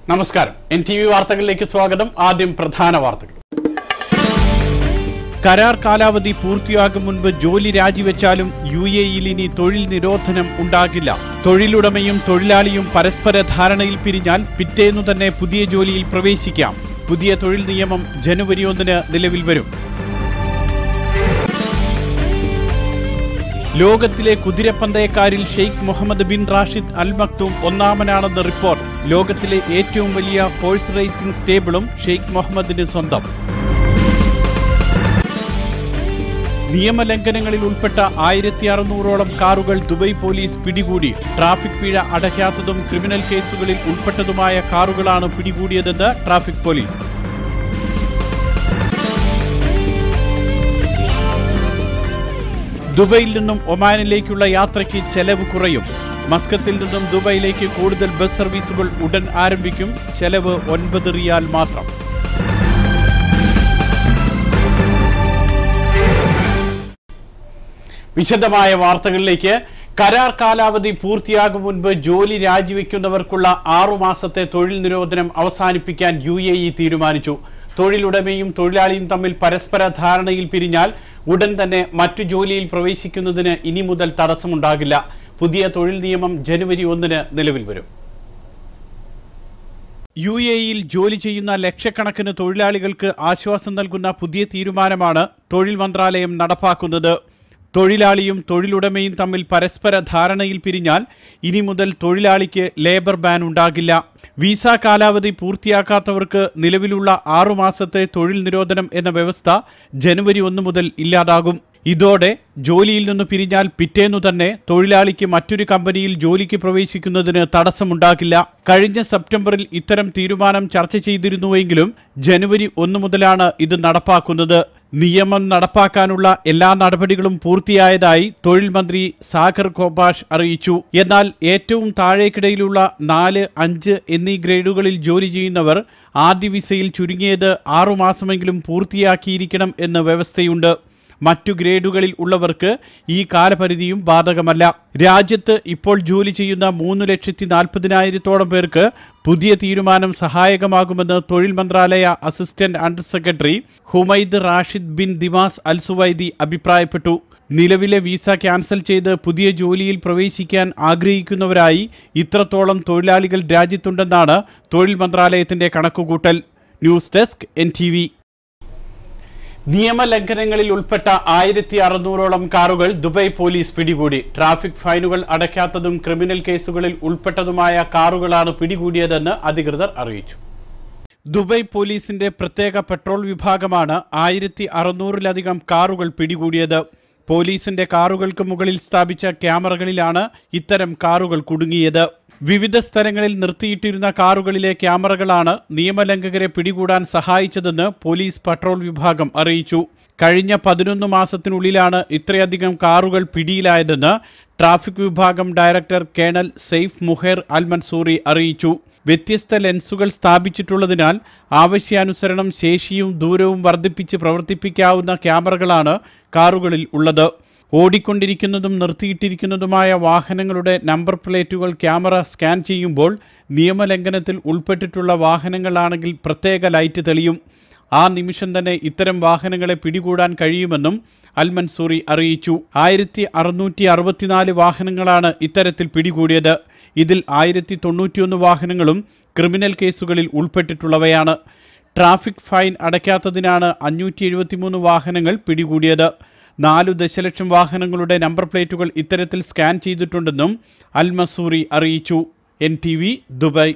നമസ്കാരം N T V വാർത്തകളിലേക്ക് സ്വാഗതം ആദ്യം പ്രധാന വാർത്തകൾ കരാർ കാലാവധി പൂർത്തിയാകും മുൻപ് ജോലി രാജിവെച്ചാലും യു എയിൽ ഇനി തൊഴിൽ നിരോധനം ഉണ്ടാകില്ല തൊഴിലുടമയും തൊഴിലാളിയും പരസ്പര ധാരണയിൽ പിരിഞ്ഞാൽ പിറ്റേന്നു തന്നെ പുതിയ ജോലിയിൽ പ്രവേശിക്കാം പുതിയ തൊഴിൽ നിയമം ജനുവരി ഒന്നിന് നിലവിൽ വരും ലോകത്തിലെ കുതിരപ്പന്തയക്കാരിൽ Sheikh Mohammed bin Rashid Al Maktoum ഒന്നാമനാണെന്ന് റിപ്പോർട്ട് ലോകത്തിലെ ഏറ്റവും വലിയ ഹോഴ്സ് റേസിംഗ് സ്റ്റേബിളും ഷെയ്ഖ് മുഹമ്മദിന് സ്വന്തം നിയമലംഘനങ്ങളിൽ ഉൾപ്പെട്ട ആയിരത്തി അറുന്നൂറോളം കാറുകൾ ദുബൈ പോലീസ് പിടികൂടി ട്രാഫിക് പിഴ അടയ്ക്കാത്തതും ക്രിമിനൽ കേസുകളിൽ ഉൾപ്പെട്ടതുമായ കാറുകളാണ് പിടികൂടിയതെന്ന് ട്രാഫിക് പോലീസ് ദുബൈയിൽ നിന്നും ഒമാനിലേക്കുള്ള യാത്രയ്ക്ക് ചെലവ് കുറയും മസ്കത്തിൽ നിന്നും ദുബൈയിലേക്ക് കൂടുതൽ ബസ് സർവീസുകൾ ഉടൻ ആരംഭിക്കും ചെലവ് ഒൻപത് റിയാൽ മാത്രം വിശദമായ വാർത്തകളിലേക്ക് കരാർ കാലാവധി പൂർത്തിയാകും മുൻപ് ജോലി രാജിവെക്കുന്നവർക്കുള്ള ആറുമാസത്തെ തൊഴിൽ നിരോധനം അവസാനിപ്പിക്കാൻ യു എ ഇ തീരുമാനിച്ചു തൊഴിലുടമയും തൊഴിലാളിയും തമ്മിൽ പരസ്പര ധാരണയിൽ പിരിഞ്ഞാൽ ഉടൻ തന്നെ മറ്റു ജോലിയിൽ പ്രവേശിക്കുന്നതിന് ഇനി മുതൽ തടസ്സമുണ്ടാകില്ല പുതിയ തൊഴിൽ നിയമം ജനുവരി ഒന്നിന് നിലവിൽ വരും യു എയിൽ ജോലി ചെയ്യുന്ന ലക്ഷക്കണക്കിന് തൊഴിലാളികൾക്ക് ആശ്വാസം നൽകുന്ന പുതിയ തീരുമാനമാണ് തൊഴിൽ മന്ത്രാലയം നടപ്പാക്കുന്നത് തൊഴിലാളിയും തൊഴിലുടമയും തമ്മിൽ പരസ്പര ധാരണയിൽ പിരിഞ്ഞാൽ ഇനി മുതൽ തൊഴിലാളിക്ക് ലേബർ ബാൻ ഉണ്ടാകില്ല വിസ കാലാവധി പൂർത്തിയാക്കാത്തവർക്ക് നിലവിലുള്ള ആറുമാസത്തെ തൊഴിൽ നിരോധനം എന്ന വ്യവസ്ഥ ജനുവരി ഒന്ന് മുതൽ ഇല്ലാതാകും ഇതോടെ ജോലിയിൽ നിന്ന് പിരിഞ്ഞാൽ പിറ്റേന്നു തന്നെ തൊഴിലാളിക്ക് മറ്റൊരു കമ്പനിയിൽ ജോലിക്ക് പ്രവേശിക്കുന്നതിന് തടസ്സമുണ്ടാകില്ല കഴിഞ്ഞ സെപ്റ്റംബറിൽ ഇത്തരം തീരുമാനം ചർച്ച ചെയ്തിരുന്നുവെങ്കിലും ജനുവരി ഒന്ന് മുതലാണ് ഇത് നടപ്പാക്കുന്നത് നിയമം നടപ്പാക്കാനുള്ള എല്ലാ നടപടികളും പൂർത്തിയായതായി തൊഴിൽ മന്ത്രി സാഗർ ഖോപാഷ് അറിയിച്ചു എന്നാൽ ഏറ്റവും താഴേക്കിടയിലുള്ള നാല് അഞ്ച് എന്നീ ഗ്രേഡുകളിൽ ജോലി ചെയ്യുന്നവർ ആദ്യ വിസയിൽ ചുരുങ്ങിയത് ആറുമാസമെങ്കിലും പൂർത്തിയാക്കിയിരിക്കണം എന്ന് വ്യവസ്ഥയുണ്ട് മറ്റു ഗ്രേഡുകളിൽ ഉള്ളവർക്ക് ഈ കാലപരിധിയും ബാധകമല്ല രാജ്യത്ത് ഇപ്പോൾ ജോലി ചെയ്യുന്ന മൂന്ന് ലക്ഷത്തി നാൽപ്പതിനായിരത്തോളം പേർക്ക് പുതിയ തീരുമാനം സഹായകമാകുമെന്ന് തൊഴിൽ മന്ത്രാലയ assistant under secretary Humaid Rashid bin Dimas Al Suwaidi അഭിപ്രായപ്പെട്ടു നിലവിലെ വിസ ക്യാൻസൽ ചെയ്ത് പുതിയ ജോലിയിൽ പ്രവേശിക്കാൻ ആഗ്രഹിക്കുന്നവരായി ഇത്രത്തോളം തൊഴിലാളികൾ രാജ്യത്തുണ്ടെന്നാണ് തൊഴിൽ മന്ത്രാലയത്തിന്റെ കണക്കുകൂട്ടൽ ന്യൂസ് ഡെസ്ക് എൻ നിയമലംഘനങ്ങളിൽ ഉൾപ്പെട്ട ആയിരത്തി അറുന്നൂറോളം കാറുകൾ ദുബൈ പോലീസ് പിടികൂടി ട്രാഫിക് ഫൈനുകൾ അടയ്ക്കാത്തതും ക്രിമിനൽ കേസുകളിൽ ഉൾപ്പെട്ടതുമായ കാറുകളാണ് പിടികൂടിയതെന്ന് അധികൃതർ അറിയിച്ചു ദുബൈ പോലീസിന്റെ പ്രത്യേക പെട്രോൾ വിഭാഗമാണ് ആയിരത്തി അറുന്നൂറിലധികം കാറുകൾ പിടികൂടിയത് പോലീസിന്റെ കാറുകൾക്ക് മുകളിൽ സ്ഥാപിച്ച ക്യാമറകളിലാണ് ഇത്തരം കാറുകൾ കുടുങ്ങിയത് വിവിധ സ്ഥലങ്ങളിൽ നിർത്തിയിട്ടിരുന്ന കാറുകളിലെ ക്യാമറകളാണ് നിയമലംഘകരെ പിടികൂടാൻ സഹായിച്ചതെന്ന് പോലീസ് പട്രോൾ വിഭാഗം അറിയിച്ചു കഴിഞ്ഞ പതിനൊന്ന് മാസത്തിനുള്ളിലാണ് ഇത്രയധികം കാറുകൾ പിടിയിലായതെന്ന് ട്രാഫിക് വിഭാഗം director colonel Saif Muhair Al Mansoori അറിയിച്ചു വ്യത്യസ്ത ലെൻസുകൾ സ്ഥാപിച്ചിട്ടുള്ളതിനാൽ ആവശ്യാനുസരണം ശേഷിയും ദൂരവും വർദ്ധിപ്പിച്ച് പ്രവർത്തിപ്പിക്കാവുന്ന ക്യാമറകളാണ് കാറുകളിൽ ഉള്ളത് ഓടിക്കൊണ്ടിരിക്കുന്നതും നിർത്തിയിട്ടിരിക്കുന്നതുമായ വാഹനങ്ങളുടെ നമ്പർ പ്ലേറ്റുകൾ ക്യാമറ സ്കാൻ ചെയ്യുമ്പോൾ നിയമലംഘനത്തിൽ ഉൾപ്പെട്ടിട്ടുള്ള വാഹനങ്ങളാണെങ്കിൽ പ്രത്യേക ലൈറ്റ് തെളിയും ആ നിമിഷം തന്നെ ഇത്തരം വാഹനങ്ങളെ പിടികൂടാൻ കഴിയുമെന്നും അൽ മൻസൂറി അറിയിച്ചു ആയിരത്തി അറുന്നൂറ്റി അറുപത്തിനാല് വാഹനങ്ങളാണ് ഇത്തരത്തിൽ പിടികൂടിയത് ഇതിൽ ആയിരത്തി തൊണ്ണൂറ്റിയൊന്ന് വാഹനങ്ങളും ക്രിമിനൽ കേസുകളിൽ ഉൾപ്പെട്ടിട്ടുള്ളവയാണ് ട്രാഫിക് ഫൈൻ അടയ്ക്കാത്തതിനാണ് അഞ്ഞൂറ്റി എഴുപത്തിമൂന്ന് വാഹനങ്ങൾ പിടികൂടിയത് നാലു ദശലക്ഷം വാഹനങ്ങളുടെ നമ്പർ പ്ലേറ്റുകൾ ഇത്തരത്തിൽ സ്കാൻ ചെയ്തിട്ടുണ്ടെന്നും അൽ മസൂറി അറിയിച്ചു N T V Dubai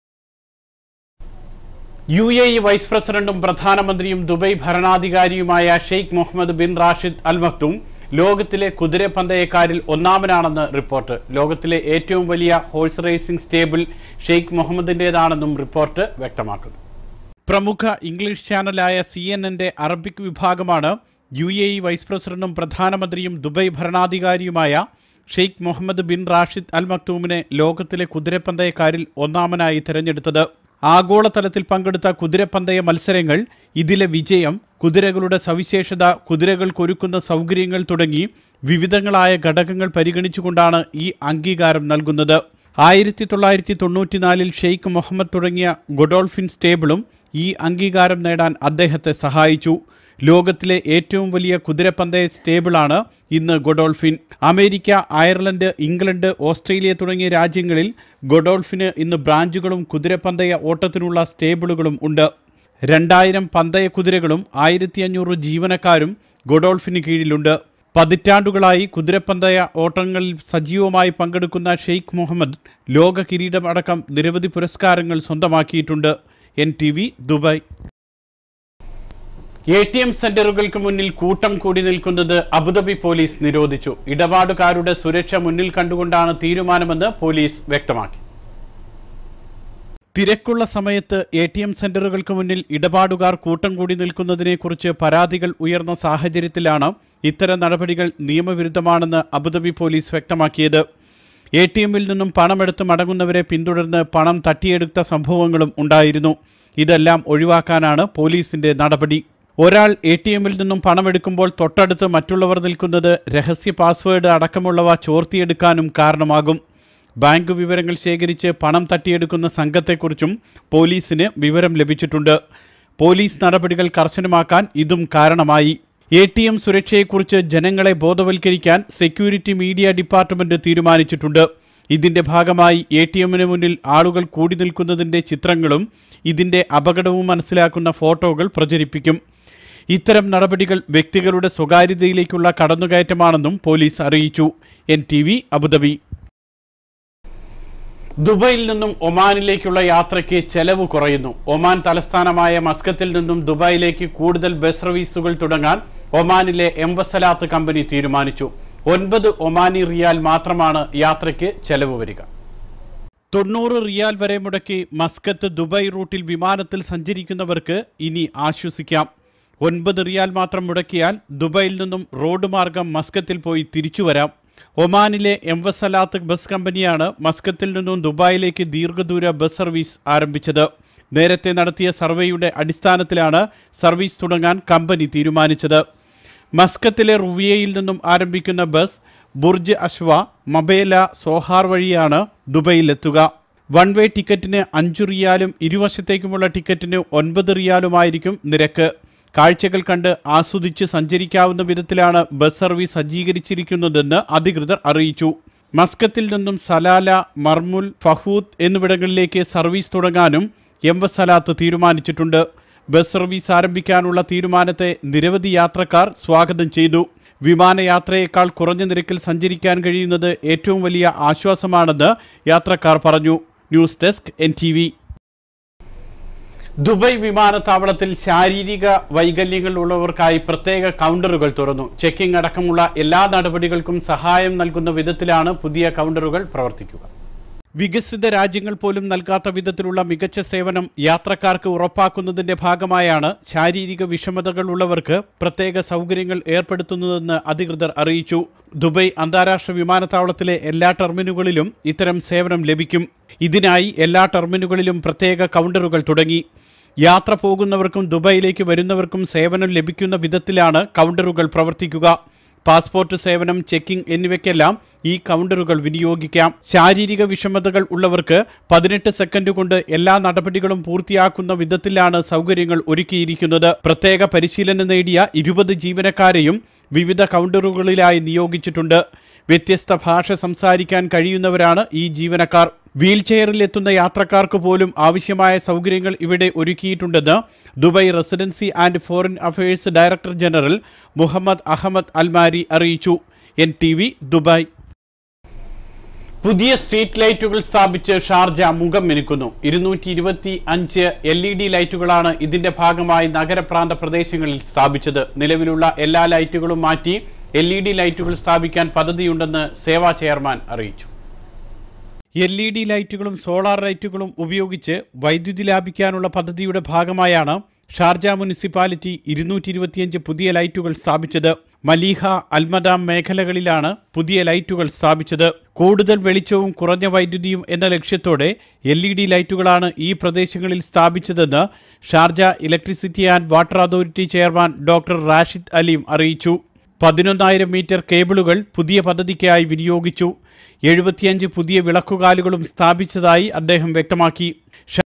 U A E vice പ്രസിഡന്റും പ്രധാനമന്ത്രിയും ദുബൈ ഭരണാധികാരിയുമായ Sheikh Mohammed bin Rashid Al Maktoum ലോകത്തിലെ കുതിരപ്പന്തയക്കാരിൽ ഒന്നാമനാണെന്ന് റിപ്പോർട്ട് ലോകത്തിലെ ഏറ്റവും വലിയ ഹോഴ്സ് റേസിംഗ് സ്റ്റേബിൾ ഷെയ്ഖ് മുഹമ്മദിന്റേതാണെന്നും റിപ്പോർട്ട് വ്യക്തമാക്കുന്നു പ്രമുഖ ഇംഗ്ലീഷ് ചാനലായ സി എൻ എൻ്റെ അറബിക് വിഭാഗമാണ് യു എ ഇ വൈസ് പ്രസിഡന്റും പ്രധാനമന്ത്രിയും ദുബൈ ഭരണാധികാരിയുമായ Sheikh Mohammed bin Rashid Al മക്തൂമിനെ ലോകത്തിലെ കുതിരപ്പന്തയക്കാരിൽ ഒന്നാമനായി തിരഞ്ഞെടുത്തത് ആഗോളതലത്തിൽ പങ്കെടുത്ത കുതിരപ്പന്തയ മത്സരങ്ങൾ ഇതിലെ വിജയം കുതിരകളുടെ സവിശേഷത കുതിരകൾക്കൊരുക്കുന്ന സൗകര്യങ്ങൾ തുടങ്ങി വിവിധങ്ങളായ ഘടകങ്ങൾ പരിഗണിച്ചുകൊണ്ടാണ് ഈ അംഗീകാരം നൽകുന്നത് ആയിരത്തി തൊള്ളായിരത്തി തൊണ്ണൂറ്റിനാലിൽ ഷെയ്ഖ് മുഹമ്മദ് തുടങ്ങിയ ഗൊഡോൾഫിൻ സ്റ്റേബിളും ഈ അംഗീകാരം നേടാൻ അദ്ദേഹത്തെ സഹായിച്ചു ലോകത്തിലെ ഏറ്റവും വലിയ കുതിരപ്പന്തയ സ്റ്റേബിളാണ് ഇന്ന് Godolphin America Ireland England Australia തുടങ്ങിയ രാജ്യങ്ങളിൽ ഗൊഡോൾഫിന് ഇന്ന് ബ്രാഞ്ചുകളും കുതിരപ്പന്തയ ഓട്ടത്തിനുള്ള സ്റ്റേബിളുകളും ഉണ്ട് രണ്ടായിരം പന്തയ കുതിരകളും ആയിരത്തി അഞ്ഞൂറ് ജീവനക്കാരും ഗൊഡോൾഫിന് കീഴിലുണ്ട് പതിറ്റാണ്ടുകളായി കുതിരപ്പന്തയ ഓട്ടങ്ങളിൽ സജീവമായി പങ്കെടുക്കുന്ന ഷെയ്ഖ് മുഹമ്മദ് ലോക കിരീടം അടക്കം നിരവധി പുരസ്കാരങ്ങൾ സ്വന്തമാക്കിയിട്ടുണ്ട് N T V Dubai A T M സെന്ററുകൾക്ക് മുന്നിൽ കൂട്ടം കൂടി നിൽക്കുന്നത് അബുദാബി പോലീസ് നിരോധിച്ചു ഇടപാടുകാരുടെ സുരക്ഷ മുന്നിൽ കണ്ടുകൊണ്ടാണ് തീരുമാനമെന്ന് പോലീസ് വ്യക്തമാക്കി തിരക്കുള്ള സമയത്ത് എ ടി എം സെന്ററുകൾക്ക് മുന്നിൽ ഇടപാടുകാർ കൂട്ടം കൂടി നിൽക്കുന്നതിനെക്കുറിച്ച് പരാതികൾ ഉയർന്ന സാഹചര്യത്തിലാണ് ഇത്തരം നടപടികൾ നിയമവിരുദ്ധമാണെന്ന് അബുദാബി പോലീസ് വ്യക്തമാക്കിയത് എ ടി എമ്മിൽ നിന്നും പണമെടുത്ത് മടങ്ങുന്നവരെ പിന്തുടർന്ന് പണം തട്ടിയെടുത്ത സംഭവങ്ങളും ഉണ്ടായിരുന്നു ഇതെല്ലാം ഒഴിവാക്കാനാണ് പോലീസിന്റെ നടപടി ഒരാൾ എ ടി എമ്മിൽ നിന്നും പണമെടുക്കുമ്പോൾ തൊട്ടടുത്ത് മറ്റുള്ളവർ നിൽക്കുന്നത് രഹസ്യ പാസ്വേഡ് അടക്കമുള്ളവ ചോർത്തിയെടുക്കാനും കാരണമാകും ബാങ്ക് വിവരങ്ങൾ ശേഖരിച്ച് പണം തട്ടിയെടുക്കുന്ന സംഘത്തെക്കുറിച്ചും പോലീസിന് വിവരം ലഭിച്ചിട്ടുണ്ട് പോലീസ് നടപടികൾ കർശനമാക്കാൻ ഇതും കാരണമായി എ ടി എം സുരക്ഷയെക്കുറിച്ച് ജനങ്ങളെ ബോധവൽക്കരിക്കാൻ സെക്യൂരിറ്റി മീഡിയ ഡിപ്പാർട്ട്മെന്റ് തീരുമാനിച്ചിട്ടുണ്ട് ഇതിന്റെ ഭാഗമായി എ ടി എമ്മിന് മുന്നിൽ ആളുകൾ കൂടി നിൽക്കുന്നതിന്റെ ചിത്രങ്ങളും ഇതിന്റെ അപകടവും മനസ്സിലാക്കുന്ന ഫോട്ടോകൾ പ്രചരിപ്പിക്കും ഇത്തരം നടപടികൾ വ്യക്തികളുടെ സ്വകാര്യതയിലേക്കുള്ള കടന്നുകയറ്റമാണെന്നും പോലീസ് അറിയിച്ചു എൻ ടി വി അബുദാബി ദുബായിൽ നിന്നും ഒമാനിലേക്കുള്ള യാത്രയ്ക്ക് ചെലവ് കുറയുന്നു ഒമാൻ തലസ്ഥാനമായ മസ്കത്തിൽ നിന്നും ദുബായിലേക്ക് കൂടുതൽ ബസ് സർവീസുകൾ തുടങ്ങാൻ ഒമാനിലെ എംവസലാത്ത് കമ്പനി തീരുമാനിച്ചു ഒൻപത് ഒമാനി റിയാൽ മാത്രമാണ് യാത്രയ്ക്ക് ചെലവ് വരിക തൊണ്ണൂറ് റിയാൽ വരെ മുടക്കി മസ്കത്ത് ദുബായ് റൂട്ടിൽ വിമാനത്തിൽ സഞ്ചരിക്കുന്നവർക്ക് ഇനി ആശ്വസിക്കാം ഒൻപത് റിയാൽ മാത്രം മുടക്കിയാൽ ദുബായിൽ നിന്നും റോഡ് മാർഗം മസ്കത്തിൽ പോയി തിരിച്ചു വരാം ഒമാനിലെ എംവസലാത്ത് ബസ് കമ്പനിയാണ് മസ്കത്തിൽ നിന്നും ദുബായിലേക്ക് ദീർഘദൂര ബസ് സർവീസ് ആരംഭിച്ചത് നേരത്തെ നടത്തിയ സർവേയുടെ അടിസ്ഥാനത്തിലാണ് സർവീസ് തുടങ്ങാൻ കമ്പനി തീരുമാനിച്ചത് മസ്കത്തിലെ റുവിയയിൽ നിന്നും ആരംഭിക്കുന്ന bus Burj Sahwa Mabela Sohar വഴിയാണ് ദുബൈയിലെത്തുക വൺ വേ ടിക്കറ്റിന് അഞ്ചു റിയാലും ഇരുവശത്തേക്കുമുള്ള ടിക്കറ്റിന് ഒൻപത് റിയാലുമായിരിക്കും നിരക്ക് കാഴ്ചകൾ കണ്ട് ആസ്വദിച്ച് സഞ്ചരിക്കാവുന്ന വിധത്തിലാണ് ബസ് സർവീസ് സജ്ജീകരിച്ചിരിക്കുന്നതെന്ന് അധികൃതർ അറിയിച്ചു മസ്കത്തിൽ നിന്നും സലാല മർമുൽ ഫഹൂദ് എന്നിവിടങ്ങളിലേക്ക് സർവീസ് തുടങ്ങാനും എംവസലാത്ത് തീരുമാനിച്ചിട്ടുണ്ട് ബസ് സർവീസ് ആരംഭിക്കാനുള്ള തീരുമാനത്തെ നിരവധി യാത്രക്കാർ സ്വാഗതം ചെയ്തു വിമാനയാത്രയേക്കാൾ കുറഞ്ഞ നിരക്കിൽ സഞ്ചരിക്കാൻ കഴിയുന്നത് ഏറ്റവും വലിയ ആശ്വാസമാണെന്ന് യാത്രക്കാർ പറഞ്ഞു ന്യൂസ് ഡെസ്ക് എൻ ദുബായ് വിമാനത്താവളത്തിൽ ശാരീരിക വൈകല്യങ്ങൾ ഉള്ളവർക്കായി പ്രത്യേക കൗണ്ടറുകൾ തുറന്നു ചെക്കിംഗ് അടക്കമുള്ള എല്ലാ നടപടികൾക്കും സഹായം നൽകുന്ന വിധത്തിലാണ് പുതിയ കൗണ്ടറുകൾ പ്രവർത്തിക്കുക വികസിത രാജ്യങ്ങൾ പോലും നൽകാത്ത വിധത്തിലുള്ള മികച്ച സേവനം യാത്രക്കാർക്ക് ഉറപ്പാക്കുന്നതിന്റെ ഭാഗമായാണ് ശാരീരിക വിഷമതകൾ ഉള്ളവർക്ക് പ്രത്യേക സൗകര്യങ്ങൾ ഏർപ്പെടുത്തുന്നതെന്ന് അധികൃതർ അറിയിച്ചു ദുബായ് അന്താരാഷ്ട്ര വിമാനത്താവളത്തിലെ എല്ലാ ടെർമിനുകളിലും ഇത്തരം സേവനം ലഭിക്കും ഇതിനായി എല്ലാ ടെർമിനുകളിലും പ്രത്യേക കൗണ്ടറുകൾ തുടങ്ങി യാത്ര പോകുന്നവർക്കും ദുബായിലേക്ക് വരുന്നവർക്കും സേവനം ലഭിക്കുന്ന വിധത്തിലാണ് കൗണ്ടറുകൾ പ്രവർത്തിക്കുക പാസ്പോർട്ട് സേവനം ചെക്കിംഗ് എന്നിവയ്ക്കെല്ലാം ഈ കൗണ്ടറുകൾ വിനിയോഗിക്കാം ശാരീരിക വിഷമതകൾ ഉള്ളവർക്ക് പതിനെട്ട് സെക്കൻഡ് കൊണ്ട് എല്ലാ നടപടികളും പൂർത്തിയാക്കുന്ന വിധത്തിലാണ് സൗകര്യങ്ങൾ ഒരുക്കിയിരിക്കുന്നത് പ്രത്യേക പരിശീലനം നേടിയ ഇരുപത് ജീവനക്കാരെയും വിവിധ കൗണ്ടറുകളിലായി നിയോഗിച്ചിട്ടുണ്ട് വ്യത്യസ്ത ഭാഷ സംസാരിക്കാൻ കഴിയുന്നവരാണ് ഈ ജീവനക്കാർ വീൽ ചെയറിൽ എത്തുന്ന യാത്രക്കാർക്ക് പോലും ആവശ്യമായ സൗകര്യങ്ങൾ ഇവിടെ ഒരുക്കിയിട്ടുണ്ടെന്ന് Dubai residency and foreign affairs director general Mohammed Ahmed Al Marri അറിയിച്ചു എൻ ടി വി ദുബായ് പുതിയ സ്ട്രീറ്റ് ലൈറ്റുകൾ സ്ഥാപിച്ച് ഷാർജ മുഖം മിനുക്കുന്നു ഇരുന്നൂറ്റി ഇരുപത്തി അഞ്ച് എൽ ഇ ഡി ലൈറ്റുകളാണ് ഇതിന്റെ ഭാഗമായി നഗരപ്രാന്ത പ്രദേശങ്ങളിൽ സ്ഥാപിച്ചത് നിലവിലുള്ള എല്ലാ ലൈറ്റുകളും മാറ്റി എൽ ഇ ഡി ലൈറ്റുകൾ സ്ഥാപിക്കാൻ പദ്ധതിയുണ്ടെന്ന് സേവാ ചെയർമാൻ അറിയിച്ചു എൽ ഇ ഡി ലൈറ്റുകളും സോളാർ ലൈറ്റുകളും ഉപയോഗിച്ച് വൈദ്യുതി ലാഭിക്കാനുള്ള പദ്ധതിയുടെ ഭാഗമായാണ് ഷാർജ മുനിസിപ്പാലിറ്റി ഇരുന്നൂറ്റി ഇരുപത്തിയഞ്ച് പുതിയ ലൈറ്റുകൾ സ്ഥാപിച്ചത് മലീഹ അൽമദാം മേഖലകളിലാണ് പുതിയ ലൈറ്റുകൾ സ്ഥാപിച്ചത് കൂടുതൽ വെളിച്ചവും കുറഞ്ഞ വൈദ്യുതിയും എന്ന ലക്ഷ്യത്തോടെ എൽ ഇ ഡി ലൈറ്റുകളാണ് ഈ പ്രദേശങ്ങളിൽ സ്ഥാപിച്ചതെന്ന് Sharjah electricity and water authority chairman doctor Rashid Aleem അറിയിച്ചു പതിനൊന്നായിരം മീറ്റർ കേബിളുകൾ പുതിയ പദ്ധതിക്കായി വിനിയോഗിച്ചു എഴുപത്തിയഞ്ച് പുതിയ വിളക്കുകാലുകളും സ്ഥാപിച്ചതായി അദ്ദേഹം വ്യക്തമാക്കി